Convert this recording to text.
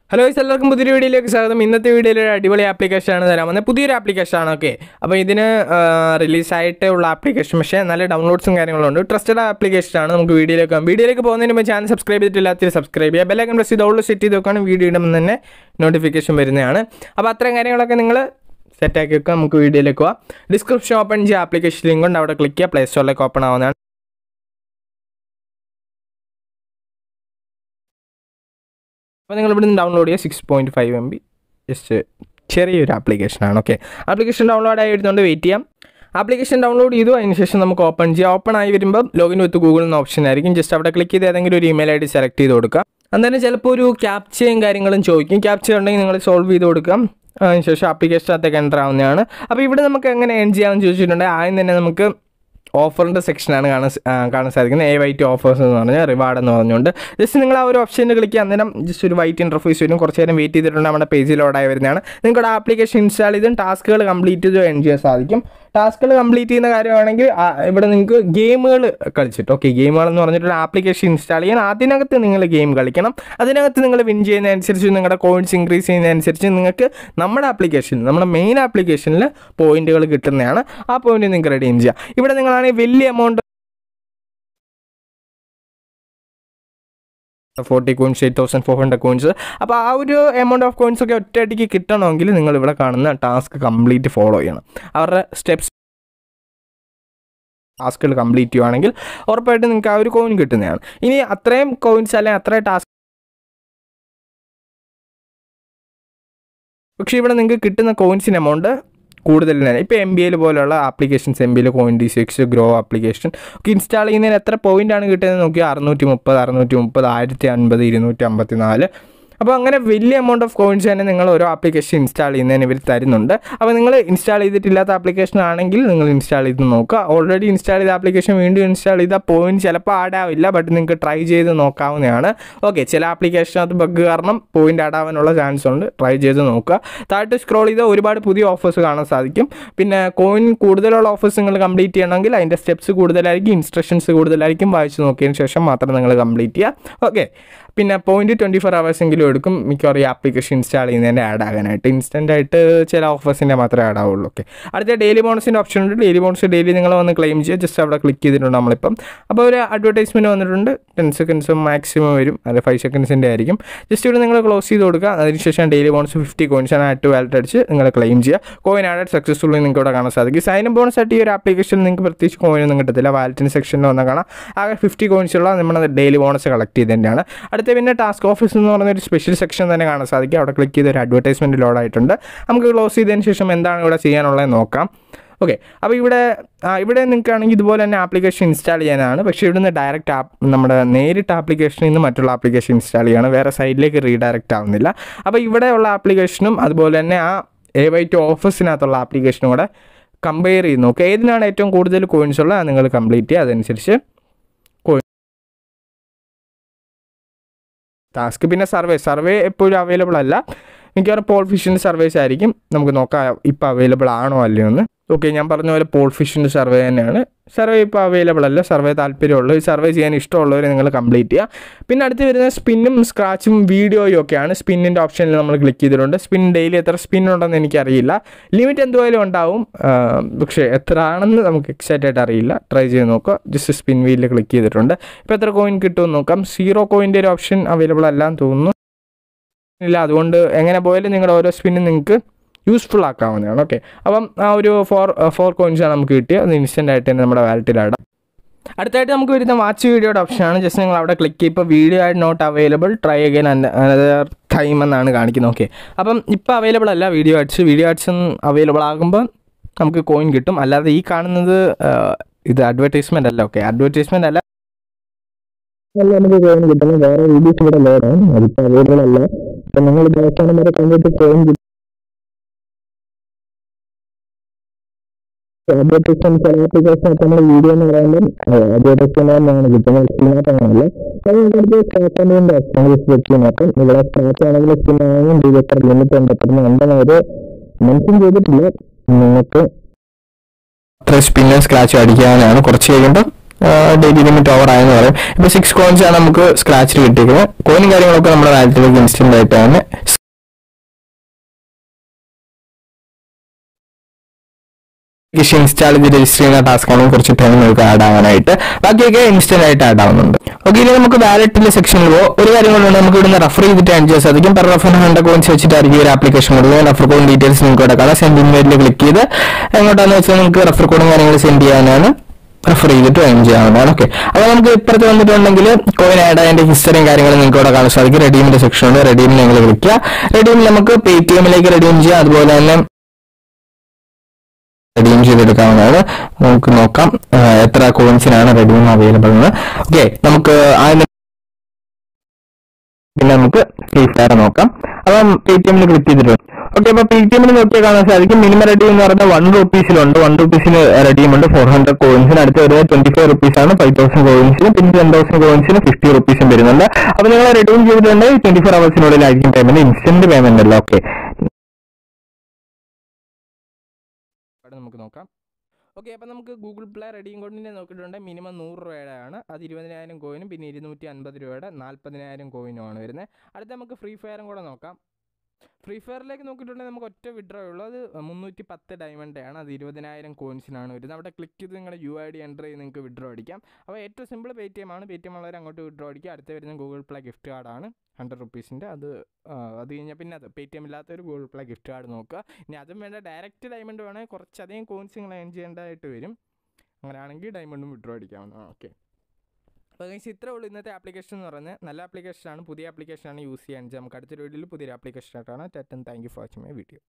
hello guys, എല്ലാവർക്കും പുതിയൊരു വീഡിയോയിലേക്ക് സ്വാഗതം ഇന്നത്തെ വീഡിയോയിൽ ഒരു അടിപൊളി ആപ്ലിക്കേഷൻ ആണ് തരാൻ വന്നത് പുതിയൊരു ആപ്ലിക്കേഷൻ ആണ് ഓക്കെ അപ്പോൾ ഇതിന് റിലീസായിട്ട് ഉള്ള ആപ്ലിക്കേഷൻ പക്ഷേ നല്ല ഡൗൺലോഡ്സും കാര്യങ്ങളും ഉണ്ട് ട്രസ്റ്റഡ് ആപ്ലിക്കേഷൻ ആണ് നമുക്ക് വീഡിയോയിലേക്ക് പോകാം വീഡിയോയിലേക്ക് പോകുന്നതിന് മുമ്പ് ചാനൽ സബ്സ്ക്രൈബ് ചെയ്തിട്ടില്ലാത്ത സബ്സ്ക്രൈബ് ചെയ്യുക ബെല്ലൈക്കൺ പ്രസ് ചെയ്ത് ഓൾഡ് സെറ്റ് ചെയ്ത് വെക്കാണ് വീഡിയോ ഇടുമ്പോൾ തന്നെ നോട്ടിഫിക്കേഷൻ വരുന്നതാണ് അപ്പോൾ അത്രയും കാര്യങ്ങളൊക്കെ നിങ്ങൾ സെറ്റാക്കി വെക്കുക നമുക്ക് വീഡിയോയിലേക്ക് പോകാം ഡിസ്ക്രിപ്ഷൻ ഓപ്പൺ ചെയ്യുക ആപ്ലിക്കേഷൻ ലിങ്ക് ഉണ്ട് അവിടെ ക്ലിക്ക് ചെയ്യുക പ്ലേ സ്റ്റോറിലേക്ക് ഓപ്പൺ ആവുന്നതാണ് അപ്പോൾ നിങ്ങൾ ഇവിടുന്ന് ഡൗൺലോഡ് ചെയ്യുക six point five M B just ചെറിയൊരു ആപ്ലിക്കേഷനാണ് ഓക്കെ ആപ്ലിക്കേഷൻ ഡൗൺലോഡ് ആയി വരുന്നുണ്ട് വെയിറ്റ് ചെയ്യാം ആപ്ലിക്കേഷൻ ഡൗൺലോഡ് ചെയ്തു അതിന് ശേഷം നമുക്ക് ഓപ്പൺ ചെയ്യാം ഓപ്പൺ ആയി വരുമ്പോൾ ലോഗിൻ വിത്ത് ഗൂഗിൾ എന്ന ഓപ്ഷൻ ആയിരിക്കും ജസ്റ്റ് അവിടെ ക്ലിക്ക് ചെയ്ത് ഏതെങ്കിലും ഒരു ഇമെയിൽ ഐ ഡി സെലക്ട് ചെയ്ത് കൊടുക്കുക അന്നേരം ചിലപ്പോൾ ഒരു ക്യാപ്ചയും കാര്യങ്ങളും ചോദിക്കും ക്യാപ്ച ഉണ്ടെങ്കിൽ നിങ്ങൾ സോൾവ് ചെയ്ത് കൊടുക്കാം അതിനുശേഷം ആപ്ലിക്കേഷനകത്തേക്ക് എൻ്റർ ആവുന്നതാണ് അപ്പോൾ ഇവിടെ നമുക്ക് എങ്ങനെ എൻ ചെയ്യാമെന്ന് ചോദിച്ചിട്ടുണ്ടെങ്കിൽ ആദ്യം തന്നെ നമുക്ക് ഓഫറിൻ്റെ സെക്ഷനാണ് കാണാൻ സ- ആ, കാണാൻ സാധിക്കുന്നത് എ വൈറ്റ് ഓഫേഴ്സ് എന്ന് പറഞ്ഞാൽ റിവാർഡ് എന്ന് പറഞ്ഞുകൊണ്ട് ജസ്റ്റ് നിങ്ങൾ ആ ഒരു ഓപ്ഷനിൽ ക്ലിക്ക് ചെയ്യാൻ നേരം ജസ്റ്റ് ഒരു വൈറ്റ് ഇൻ്റർഫേസ് വരും കുറച്ച് നേരം വെയിറ്റ് ചെയ്തിട്ടുണ്ട് നമ്മുടെ പേജിൽ ലോഡായി വരുന്നതാണ് നിങ്ങളുടെ ആപ്ലിക്കേഷൻ ഇൻസ്റ്റാൾ ചെയ്തും ടാസ്കുകൾ കംപ്ലീറ്റ് ചെയ്ത് എൻ ചെയ്യാൻ സാധിക്കും ടാസ്കുകൾ കംപ്ലീറ്റ് ചെയ്യുന്ന കാര്യമാണെങ്കിൽ ആ, ഇവിടെ നിങ്ങൾക്ക് ഗെയിമുകൾ കളിച്ചിട്ട് ഓക്കെ ഗെയിമുകൾ എന്ന് പറഞ്ഞിട്ടുള്ള ആപ്ലിക്കേഷൻ ഇൻസ്റ്റാൾ ചെയ്യാൻ അതിനകത്ത് നിങ്ങൾ ഗെയിം കളിക്കണം അതിനകത്ത് നിങ്ങൾ വിൻ ചെയ്യുന്നതനുസരിച്ച് നിങ്ങളുടെ കോയിൻസ് ഇൻക്രീസ് ചെയ്യുന്നതനുസരിച്ച് നിങ്ങൾക്ക് നമ്മുടെ ആപ്ലിക്കേഷൻ നമ്മുടെ മെയിൻ ആപ്ലിക്കേഷനിൽ പോയിന്റുകൾ കിട്ടുന്നതാണ് ആ പോയിന്റ് നിങ്ങൾക്ക് റെഡീം ചെയ്യാം ഇവിടെ നിങ്ങളാണെങ്കിൽ വലിയ amount forty coins eight thousand four hundred coins അപ്പോൾ ആ ഒരു എമൗണ്ട് ഓഫ് കോയിൻസ് ഒക്കെ ഒറ്റയടിക്ക് കിട്ടണമെങ്കിൽ നിങ്ങൾ ഇവിടെ കാണുന്ന ടാസ്ക് കംപ്ലീറ്റ് ഫോളോ ചെയ്യണം അവരുടെ സ്റ്റെപ്സ് ടാസ്കുകൾ കംപ്ലീറ്റ് ചെയ്യുവാണെങ്കിൽ ഉറപ്പായിട്ടും നിങ്ങൾക്ക് ആ ഒരു കോയിൻ കിട്ടുന്നതാണ് ഇനി അത്രയും കോയിൻസ് അല്ലെങ്കിൽ അത്രയും ടാസ്ക് പക്ഷേ ഇവിടെ നിങ്ങൾക്ക് കിട്ടുന്ന കോയിൻസിന് എമൗണ്ട് കൂടുതൽ തന്നെ ഇപ്പോൾ എം ബി എൽ പോലുള്ള applications M B L coin D six grow application ഒക്കെ ഇൻസ്റ്റാൾ ചെയ്യുന്നതിന് എത്ര പോയിൻ്റാണ് കിട്ടുന്നത് നോക്കിയാൽ അറുന്നൂറ്റി മുപ്പത് അറുന്നൂറ്റി മുപ്പത് ആയിരത്തി അൻപത് ഇരുന്നൂറ്റി അമ്പത്തി നാല് അപ്പോൾ അങ്ങനെ വലിയ എമൗണ്ട് ഓഫ് കോയിൻസ് തന്നെ നിങ്ങൾ ഓരോ ആപ്ലിക്കേഷൻ ഇൻസ്റ്റാൾ ചെയ്യുന്നതിന് ഇവർ തരുന്നുണ്ട് അപ്പോൾ നിങ്ങൾ ഇൻസ്റ്റാൾ ചെയ്തിട്ടില്ലാത്ത ആപ്ലിക്കേഷൻ ആണെങ്കിൽ നിങ്ങൾ ഇൻസ്റ്റാൾ ചെയ്ത് നോക്കുക ഓൾറെഡി ഇൻസ്റ്റാൾ ചെയ്ത ആപ്ലിക്കേഷൻ വീണ്ടും ഇൻസ്റ്റാൾ ചെയ്താൽ പോയിന്റ് ചിലപ്പോൾ ആഡ് ആവില്ല ബട്ട് നിങ്ങൾക്ക് ട്രൈ ചെയ്ത് നോക്കാവുന്നതാണ് ഓക്കെ ചില ആപ്ലിക്കേഷനകത്ത് ബഗ് കാരണം പോയിന്റ് ആഡ് ആവാനുള്ള ചാൻസ് ഉണ്ട് ട്രൈ ചെയ്ത് നോക്കുക താഴോട്ട് സ്ക്രോൾ ചെയ്താൽ ഒരുപാട് പുതിയ ഓഫേഴ്സ് കാണാൻ സാധിക്കും പിന്നെ കോയിൻ കൂടുതലുള്ള ഓഫേഴ്സ് നിങ്ങൾ കംപ്ലീറ്റ് ചെയ്യണമെങ്കിൽ അതിൻ്റെ സ്റ്റെപ്സ് കൂടുതലായിരിക്കും ഇൻസ്ട്രക്ഷൻസ് കൂടുതലായിരിക്കും വായിച്ച് നോക്കിയതിന് ശേഷം മാത്രം നിങ്ങൾ കംപ്ലീറ്റ് ചെയ്യുക ഓക്കെ പിന്നെ പോയിന്റ് ട്വൻറ്റി ഫോർ അവേഴ്സ് എങ്കിലും എടുക്കും മിക്കവാറും ഈ ആപ്ലിക്കേഷൻ ഇൻസ്റ്റാൾ ചെയ്യുന്നതിൻ്റെ ആഡ് ആകാനായിട്ട് ഇൻസ്റ്റൻ്റ് ആയിട്ട് ചില ഓഫേഴ്സിൻ്റെ മാത്രമേ ആഡ് ആവുള്ളൂ ഓക്കെ അടുത്ത ഡെയിലി ബോണസിൻ്റെ ഓപ്ഷൻ ഉണ്ട് ഡെയിലി ബോണസ് ഡെയിലി നിങ്ങൾ വന്ന് ക്ലെയിം ചെയ്യുക ജസ്റ്റ് അവിടെ ക്ലിക്ക് ചെയ്തിട്ടുണ്ട് നമ്മളിപ്പം അപ്പോൾ ഒരു അഡ്വർടൈസ്മെൻറ്റ് വന്നിട്ടുണ്ട് ടെൻ സെക്കൻഡ്സും മാക്സിമം വരും അത് ഫൈവ് സെക്കൻഡ്സിൻ്റെ ആയിരിക്കും ജസ്റ്റ് ഇവിടെ നിങ്ങൾ ക്ലോസ് ചെയ്ത് കൊടുക്കുക അതിനുശേഷം ഡെയിലി ബോണസ് ഫിഫ്റ്റി കോയിൻസ് ആണ് ആഡ് ടു വാലറ്റ് അടിച്ച് നിങ്ങൾ ക്ലെയിം ചെയ്യുക കോയിൻ ആഡ് സക്സസ്ഫുള്ളി നിങ്ങൾക്ക് ഇവിടെ കാണാൻ സാധിക്കും സൈൻ ബോണസ് ആയിട്ട് ഈ ഒരു ആപ്ലിക്കേഷനിൽ നിങ്ങൾക്ക് പ്രത്യേകിച്ച് കോയിനൊന്നും കിട്ടത്തില്ല വാലറ്റിന് സെക്ഷനിൽ വന്നാൽ കാണാം ആകെ ഫിഫ്റ്റി കോയിൻസ് ഉള്ള നമ്മുടെ ഡെയിലി ബോണസ് കളക്ട് ചെയ്തതിൻ്റെയാണ് അടുത്ത പിന്നെ ടാസ്ക് ഓഫീസ് എന്ന് പറയുന്ന ഒരു സ്പെഷ്യൽ സെക്ഷൻ തന്നെ കാണാൻ സാധിക്കും അവിടെ ക്ലിക്ക് ചെയ്ത് ഒരു അഡ്വർടൈസ്മെൻറ്റ് ലോഡ് ആയിട്ടുണ്ട് നമുക്ക് ക്ലോസ് ചെയ്തതിന് ശേഷം എന്താണ് ഇവിടെ ചെയ്യാനുള്ളത് നോക്കാം ഓക്കെ അപ്പോൾ ഇവിടെ ആ, ഇവിടെ നിൽക്കുകയാണെങ്കിൽ ഇതുപോലെ തന്നെ ആപ്ലിക്കേഷൻ ഇൻസ്റ്റാൾ ചെയ്യാനാണ് പക്ഷേ ഇവിടുന്ന് ഡയറക്റ്റ് ആപ്പ് നമ്മുടെ നേരിട്ട് ആപ്ലിക്കേഷനിൽ നിന്ന് മറ്റുള്ള ആപ്ലിക്കേഷൻ ഇൻസ്റ്റാൾ ചെയ്യണം വേറെ സൈഡിലേക്ക് റീഡയറക്റ്റ് ആവുന്നില്ല അപ്പോൾ ഇവിടെയുള്ള ആപ്ലിക്കേഷനും അതുപോലെ തന്നെ ആ എ വൈ ടു ഓഫീസിനകത്തുള്ള ആപ്ലിക്കേഷനും കൂടെ കമ്പയർ ചെയ്ത് നോക്കുക ഏതിനാണ് ഏറ്റവും കൂടുതൽ കോയിൻസ് ഉള്ളത് അത് നിങ്ങൾ കംപ്ലീറ്റ് ചെയ്യുക അതനുസരിച്ച് ടാസ്ക് പിന്നെ സർവേ സർവേ എപ്പോഴും അവൈലബിൾ അല്ല മിക്കവാറും പോൾ ഫിഷിൻ്റെ സർവേസ് ആയിരിക്കും നമുക്ക് നോക്കാം ഇപ്പോൾ അവൈലബിൾ ആണോ അല്ലയോ എന്ന് ഓക്കെ ഞാൻ പറഞ്ഞ പോലെ പോൾ ഫിഷിൻ്റെ സർവേ തന്നെയാണ് സർവേ ഇപ്പോൾ അവൈലബിൾ അല്ല സർവേ താല്പര്യമുള്ളവർ സർവേ ചെയ്യാൻ ഇഷ്ടമുള്ളവർ നിങ്ങൾ കംപ്ലീറ്റ് ചെയ്യുക പിന്നെ അടുത്ത് വരുന്ന സ്പിന്നും സ്ക്രാച്ചും വീഡിയോയും ഒക്കെയാണ് സ്പിന്നിൻ്റെ ഓപ്ഷനിൽ നമ്മൾ ക്ലിക്ക് ചെയ്തിട്ടുണ്ട് സ്പിൻ ഡെയിലി എത്ര സ്പിൻ ഉണ്ടെന്ന് എനിക്കറിയില്ല ലിമിറ്റ് എന്തുമായാലും ഉണ്ടാവും ആ, പക്ഷേ എത്ര ആണെന്ന് നമുക്ക് എക്സാക്റ്റ് ആയിട്ട് അറിയില്ല ട്രൈ ചെയ്ത് നോക്കുക ജസ്റ്റ് സ്പിൻ വീലിൽ ക്ലിക്ക് ചെയ്തിട്ടുണ്ട് ഇപ്പോൾ എത്ര കോയിൻ കിട്ടുമെന്ന് നോക്കാം സീറോ കോയിൻ്റെ ഒരു ഓപ്ഷൻ അവൈലബിൾ അല്ലാന്ന് തോന്നുന്നു ഇല്ല അതുകൊണ്ട് എങ്ങനെ പോയാലും നിങ്ങളുടെ ഓരോ സ്പിന്നും നിങ്ങൾക്ക് യൂസ്ഫുൾ ആക്കാവുന്നതാണ് ഓക്കെ അപ്പം ആ ഒരു ഫോർ ഫോർ കോയിൻസാണ് നമുക്ക് കിട്ടിയത് അത് ഇൻസ്റ്റൻ്റ് ആയിട്ട് തന്നെ നമ്മുടെ വാലറ്റിൽ ഇടാം അടുത്തായിട്ട് നമുക്ക് വരുന്ന വാച്ച് വീഡിയോയുടെ ഓപ്ഷനാണ് ജസ്റ്റ് നിങ്ങൾ അവിടെ ക്ലിക്ക് ചെയ്യുമ്പോൾ വീഡിയോ ആയിട്ട് not available try again another time എന്നാണ് കാണിക്കുന്നത് ഓക്കെ അപ്പം ഇപ്പോൾ അവൈലബിൾ അല്ല വീഡിയോ ആഡ്സ് വീഡിയോ ആഡ്സും അവൈലബിൾ ആകുമ്പോൾ നമുക്ക് കോയിൻ കിട്ടും അല്ലാതെ ഈ കാണുന്നത് ആ, ഇത് അഡ്വർടൈസ്മെൻ്റ് അല്ല ഓക്കെ അഡ്വർടൈസ്മെൻ്റ് അല്ല അല്ല നമുക്ക് കോയിൻ കിട്ടുന്നത് വേറെ വീഡിയോസ് ഇവിടെ ലോഡാണ് അതിപ്പോൾ അവൈലബിൾ അല്ല അപ്പം നിങ്ങൾ ഇത് അവസാനം വരെ കണ്ടിട്ട് കോയിൻ അഡ്വർടൈസ്മെന്റ് ചില ആപ്ലിക്കേഷൻ ഒക്കെ നമ്മൾ വീഡിയോ എന്ന് പറയുമ്പോൾ അഡ്വർടൈസ്മെന്റ് തന്നെയാണ് കിട്ടുന്നത് സ്ക്രീനകത്ത് അങ്ങനെയല്ല നമുക്ക് സ്റ്റാർട്ടിന്റെ ഓപ്ഷൻ വെച്ച് നോക്കാം ഇവിടെ സ്റ്റാർട്ട് ആണെങ്കിൽ സ്ക്രീൻ ആണെങ്കിൽ ഇത് എത്ര ലിമിറ്റ് ഉണ്ട് എത്ര ഉണ്ടെന്ന് ഒരു മെൻഷൻ ചെയ്തിട്ടില്ല നിങ്ങൾക്ക് അത്ര സ്പിന്നും സ്ക്രാച്ചും അടിക്കാനാണ് കുറച്ച് കഴിയുമ്പോൾ ഡെയിലി ലിമിറ്റ് ഓവർ ആയെന്ന് പറയും ഇപ്പോൾ സിക്സ് കോയിൻസ് ആണ് നമുക്ക് സ്ക്രാച്ചിൽ കിട്ടിയിരിക്കുന്നത് കോയിനും കാര്യങ്ങളൊക്കെ നമ്മുടെ വാലറ്റിലേക്ക് ഇൻസ്റ്റന്റ് ആയിട്ട് തന്നെ ആപ്ലിക്കേഷൻ ഇൻസ്റ്റാൾ ചെയ്ത് രജിസ്റ്റർ ചെയ്യുന്ന ടാസ്ക് ആണ് കുറച്ച് ടൈം നമുക്ക് ആഡ് ആവാനായിട്ട് ബാക്കിയൊക്കെ ഇൻസ്റ്റന്റ് ആയിട്ട് ആഡ് ആവുന്നുണ്ട് ഓക്കെ ഇനി നമുക്ക് വാലറ്റിന്റെ സെക്ഷനിൽ പോകും ഒരു കാര്യം കൊണ്ടുണ്ട് നമുക്ക് ഇവിടുന്ന് റെഫർ ചെയ്തിട്ട് ആഡ് ചെയ്യാൻ സാധിക്കും പെർ റെഫറിന് ഹൺഡ്രഡ് കോയിൻസ് വെച്ചിട്ടായിരിക്കും ഒരു ആപ്ലിക്കേഷൻ കൊടുക്കുന്നത് റെഫർ കോഡ് ഡീറ്റെയിൽസ് നിങ്ങൾക്ക് ഇവിടെ കാണാം സെൻഡ് ഇൻവൈറ്റിൽ ക്ലിക്ക് ചെയ്ത് എങ്ങോട്ടാന്ന് വെച്ചാൽ നിങ്ങൾക്ക് റെഫർ കോഡും കാര്യങ്ങൾ സെൻഡ് ചെയ്യാനാണ് റെഫർ ചെയ്തിട്ട് ഏൺ ചെയ്യാവുന്നതാണ് ഓക്കെ അപ്പോൾ നമുക്ക് ഇപ്പുറത്ത് വന്നിട്ടുണ്ടെങ്കിൽ കോയിൻ ആഡ് അതിന്റെ ഹിസ്റ്ററിയും കാര്യങ്ങളും നിങ്ങൾക്ക് ഇവിടെ കാണാൻ സാധിക്കും റെഡീമിന്റെ സെക്ഷൻ ഉണ്ട് റെഡീമിൽ നിങ്ങൾ വിളിക്കുക റെഡീമിൽ നമുക്ക് പേ ടി എമ്മിലേക്ക് റെഡീം ചെയ്യാം അതുപോലെ തന്നെ റെഡീം ചെയ്തെടുക്കാവുന്നതാണ് നമുക്ക് നോക്കാം ആ, എത്ര കോയിൻസിനാണ് റെഡീം അവൈലബിൾ എന്ന് ഓക്കെ നമുക്ക് അതിന് പിന്നെ നമുക്ക് ഫ്രീ ഫയർ നോക്കാം അപ്പം പേ ടി എമ്മിൽ ക്ലിക്ക് ചെയ്തിട്ടുണ്ട് ഓക്കെ അപ്പൊ പേ ടി എമ്മിൽ നോക്കിയാൽ കാണാൻ സാധിക്കും മിനിമം റെഡീം എന്ന് പറയുന്നത് വൺ റുപ്പീസിലുണ്ട് വൺ റുപ്പീസിന് റെഡീം ഉണ്ട് ഫോർ ഹൺഡ്രഡ് കോയിൻസിന് അടുത്ത് വരുന്നത് ട്വന്റി ഫൈവ് റുപ്പീസ് ആണ് ഫൈവ് തൗസൻഡ് കോയിൻസിന് പിന്നെ ടെൻ തൗസൻഡ് കോയിൻസിന് ഫിഫ്റ്റി റുപ്പീസും വരുന്നുണ്ട് അപ്പൊ നിങ്ങൾ റെഡീം ചെയ്തിട്ടുണ്ടെങ്കിൽ ട്വന്റി ഫോർ അവേഴ്സിനുള്ളിലായിരിക്കും പേയ്മെന്റ് ഇൻസ്റ്റന്റ് പേയ്മെന്റ് അല്ല ഓക്കെ നമുക്ക് നോക്കാം ഓക്കെ അപ്പം നമുക്ക് ഗൂഗിൾ പ്ലേ റെഡിയും കോഡിൻ്റെ നോക്കിയിട്ടുണ്ട് മിനിമം നൂറ് രൂപയുടെ ആണ് അത് ഇരുപതിനായിരം കോയിനും പിന്നെ ഇരുന്നൂറ്റി അൻപത് രൂപയുടെ നാൽപ്പതിനായിരം കോയിനും ആണ് വരുന്നത് അടുത്ത നമുക്ക് ഫ്രീ ഫയറും കൂടെ നോക്കാം ഫ്രീ ഫയറിലേക്ക് നോക്കിയിട്ടുണ്ടെങ്കിൽ നമുക്ക് ഒറ്റ വിഡ്രോ ഉള്ളൂ അത് മുന്നൂറ്റി പത്ത് ഡയമണ്ട് ആണ് അത് ഇരുപതിനായിരം കോയിൻസിനാണ് വരുന്നത് അവിടെ ക്ലിക്ക് ചെയ്ത് നിങ്ങളുടെ യു ഐ ഡി എൻ്റർ ചെയ്ത് നിങ്ങൾക്ക് വിഡ്രോ അടിക്കാം അപ്പോൾ ഏറ്റവും സിമ്പിൾ പേ ടി എം ആണ് പേ ടി എം ഉള്ളവർ അങ്ങോട്ട് വിഡ്രോ അടിക്കുക അടുത്ത വരുന്ന ഗൂഗിൾ പ്ലേ ഗിഫ്റ്റ് കാർഡാണ് ഹൺഡ്രഡ് റുപ്പീസിൻ്റെ അത് ആ, അത് കഴിഞ്ഞാൽ പിന്നെ അത് പേ ടി എം ഇല്ലാത്തൊരു ഗൂഗിൾ പ്ലേ ഗിഫ്റ്റ് കാർഡ് നോക്കുക ഇനി അതും വേണ്ട ഡയറക്റ്റ് ഡയമണ്ട് വേണമെങ്കിൽ കുറച്ചധികം കോയിൻസ് നിങ്ങൾ ഏൺ ചെയ്യേണ്ടതായിട്ട് വരും അങ്ങനെയാണെങ്കിൽ ഡയമണ്ടും വിഡ്രോ അടിക്കാവുന്നതാണ് ഓക്കെ അപ്പോൾ ഗൈസ് ഇത്രേ ഉള്ളൂ ഇന്നത്തെ ആപ്ലിക്കേഷൻ എന്ന് പറയുന്നത് നല്ല ആപ്ലിക്കേഷനാണ് പുതിയ ആപ്ലിക്കേഷനാണ് യൂസ് ചെയ്യാൻ നമുക്ക് അടുത്തൊരു വീഡിയോയിൽ പുതിയൊരു ആപ്ലിക്കേഷൻ ആയിട്ടാണ് ടെറ്റൻ thank you for watching my video